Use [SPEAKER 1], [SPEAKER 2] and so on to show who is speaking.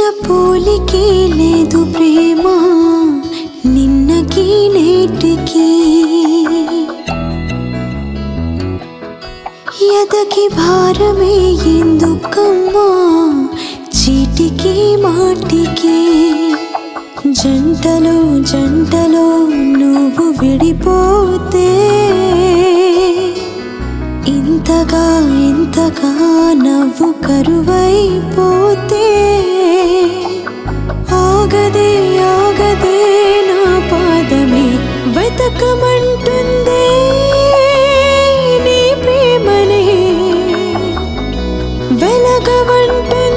[SPEAKER 1] చిన్న పోలికే లేదు ప్రేమ నిన్నకి నేటికి ఎదకి భారమే ఎందుకమ్మా చీటికి మాటికి జంటలో జంటలో నువ్వు విడిపోతే ఇంతగా ఇంతగా నవ్వు కరువైపోతే ఆగదే ఆగదే నా పాదమే వెతకమంటుందే నీ ప్రేమనే వెలగవంటుంది